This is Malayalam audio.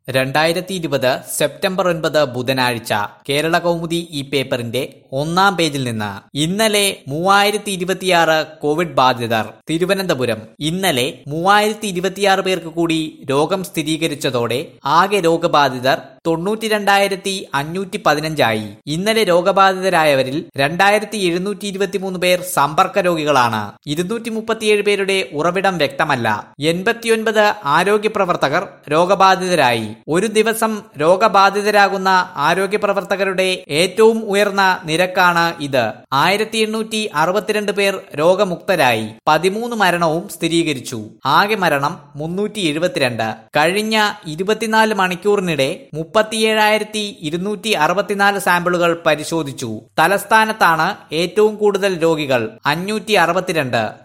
രണ്ടായിരത്തി ഇരുപത് സെപ്റ്റംബർ ഒൻപത് ബുധനാഴ്ച കേരള കൗമുദി ഈ പേപ്പറിന്റെ ഒന്നാം പേജിൽ നിന്ന് ഇന്നലെ മൂവായിരത്തി ഇരുപത്തിയാറ് കോവിഡ് ബാധിതർ തിരുവനന്തപുരം ഇന്നലെ മൂവായിരത്തി ഇരുപത്തിയാറ് പേർക്ക് കൂടി രോഗം സ്ഥിരീകരിച്ചതോടെ ആകെ രോഗബാധിതർ തൊണ്ണൂറ്റി രണ്ടായിരത്തി അഞ്ഞൂറ്റി പതിനഞ്ചായി ഇന്നലെ രോഗബാധിതരായവരിൽ രണ്ടായിരത്തി എഴുന്നൂറ്റി ഇരുപത്തിമൂന്ന് പേർ സമ്പർക്ക രോഗികളാണ് ഇരുന്നൂറ്റി മുപ്പത്തിയേഴ് പേരുടെ ഉറവിടം വ്യക്തമല്ല എൺപത്തിയൊൻപത് ആരോഗ്യ പ്രവർത്തകർ രോഗബാധിതരായി ഒരു ദിവസം രോഗബാധിതരാകുന്ന ആരോഗ്യ പ്രവർത്തകരുടെ ഏറ്റവും ഉയർന്ന നിരക്കാണ് ഇത് ആയിരത്തി എണ്ണൂറ്റി അറുപത്തിരണ്ട് പേർ രോഗമുക്തരായി പതിമൂന്ന് മരണവും സ്ഥിരീകരിച്ചു ആകെ മരണം മുന്നൂറ്റി എഴുപത്തിരണ്ട് കഴിഞ്ഞ ഇരുപത്തിനാല് മണിക്കൂറിനിടെ മുപ്പത്തിയേഴായിരത്തി ഇരുന്നൂറ്റി അറുപത്തിനാല് സാമ്പിളുകൾ പരിശോധിച്ചു തലസ്ഥാനത്താണ് ഏറ്റവും കൂടുതൽ രോഗികൾ അഞ്ഞൂറ്റി അറുപത്തിരണ്ട്